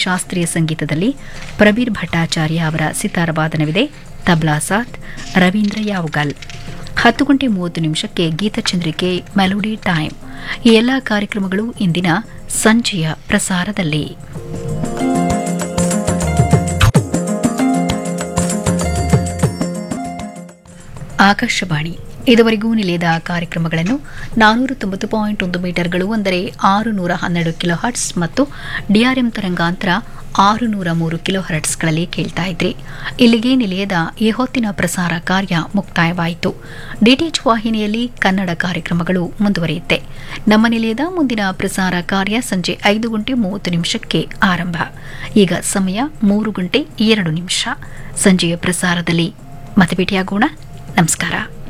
ಶಾಸ್ತ್ರೀಯ ಸಂಗೀತದಲ್ಲಿ ಪ್ರಬೀರ್ ಭಟ್ಟಾಚಾರ್ಯ ಅವರ ಸಿತಾರ ವಾದನವಿದೆ ತಬ್ಲಾ ಸಾತ್ ರವೀಂದ್ರ ಯಾವಗಲ್ ಹತ್ತು ಗಂಟೆ ಮೂವತ್ತು ನಿಮಿಷಕ್ಕೆ ಗೀತಚಂದ್ರಿಕೆ ಮೆಲೋಡಿ ಟೈಮ್ ಈ ಎಲ್ಲ ಕಾರ್ಯಕ್ರಮಗಳು ಇಂದಿನ ಸಂಜೆಯ ಪ್ರಸಾರದಲ್ಲಿ ಆಕಾಶವಾಣಿ ಇದುವರೆಗೂ ನಿಲಿಯದ ಕಾರ್ಯಕ್ರಮಗಳನ್ನು ನಾನೂರ ತೊಂಬತ್ತು ಪಾಯಿಂಟ್ ಒಂದು ಮೀಟರ್ಗಳು ಅಂದರೆ ಆರು ನೂರ ಹನ್ನೆರಡು ಕಿಲೋ ಹರ್ಟ್ಸ್ ಮತ್ತು ಡಿಆರ್ಎಂ ತರಂಗಾಂತರ ಆರು ನೂರ ಮೂರು ಕಿಲೋ ಹರ್ಟ್ಸ್ಗಳಲ್ಲಿ ಕೇಳ್ತಾ ಇದ್ರಿ ಇಲ್ಲಿಗೆ ನಿಲಿಯದ ಈ ಹೊತ್ತಿನ ಪ್ರಸಾರ ಕಾರ್ಯ ಮುಕ್ತಾಯವಾಯಿತು ಡಿಟಿಎಚ್ ವಾಹಿನಿಯಲ್ಲಿ ಕನ್ನಡ ಕಾರ್ಯಕ್ರಮಗಳು ಮುಂದುವರಿಯುತ್ತೆ ನಮ್ಮ ನಿಲಯದ ಮುಂದಿನ ಪ್ರಸಾರ ಕಾರ್ಯ ಸಂಜೆ ಐದು ಗಂಟೆ ಮೂವತ್ತು ನಿಮಿಷಕ್ಕೆ ಆರಂಭ ಈಗ ಸಮಯ ಮೂರು ಗಂಟೆ ಎರಡು ನಿಮಿಷ ಸಂಜೆಯ ಪ್ರಸಾರದಲ್ಲಿ ಮತ್ತೆ ಭೇಟಿಯಾಗೋಣ ನಮಸ್ಕಾರ